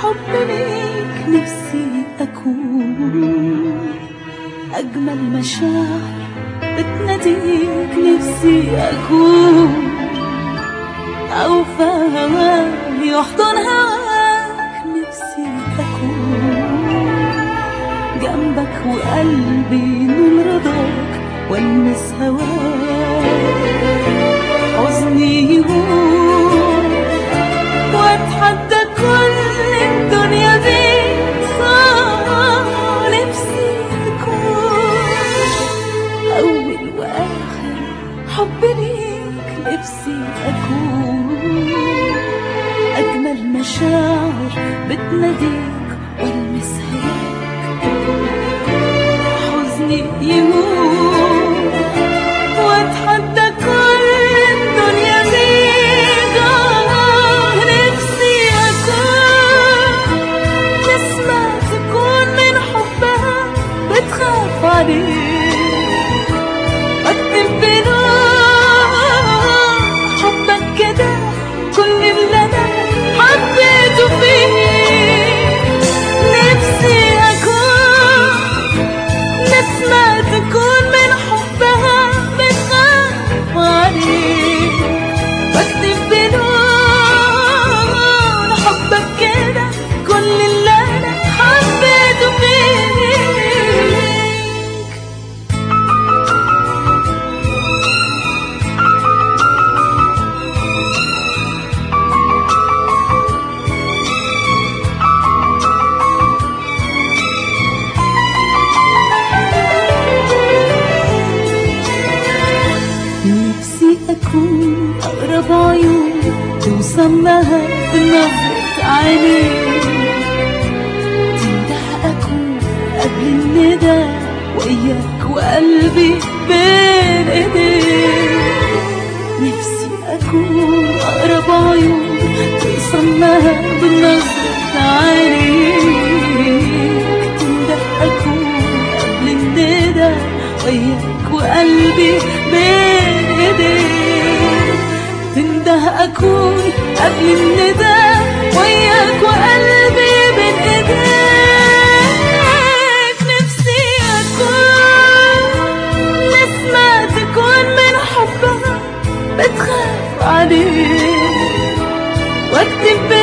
حب ليك نفسي أكون أجمل مشاعر بتناديك نفسي أكون أوفى هواك يحضن هواك نفسي أكون جنبك وقلبي نور رضاك والمس هواك حزني يهون واتحدى كل الدنيا بيك آه، نفسي أكون أول وآخر حب ليك نفسي أكون أجمل مشاعر بتناديك والمس هواك حزني يموت واتحدى كل الدنيا بيك آه، نفسي أكون نسمة تكون من حبها بتخاف عليك أكتب بنور حبك كده كل اللي أنا حبيته فيك نفسي أكون نسمة تكون من حبها بتخاف عليك بكتب بنور حبك كده كل اللي أنا حبيته فيك نفسي أكون أقرب عيون توصل لها بنظرة عينيك تنده أكون قبل الندى وإياك وقلبي بين إيديك نفسي أكون أقرب عيون توصل لها بنظرة عينيك تنده أكون قبل الندى وياك وقلبي بين ايديك تنده اكون قبل الندى وياك وقلبي بين ايديك نفسي اكون نسمة تكون من حبها بتخاف عليك واكتب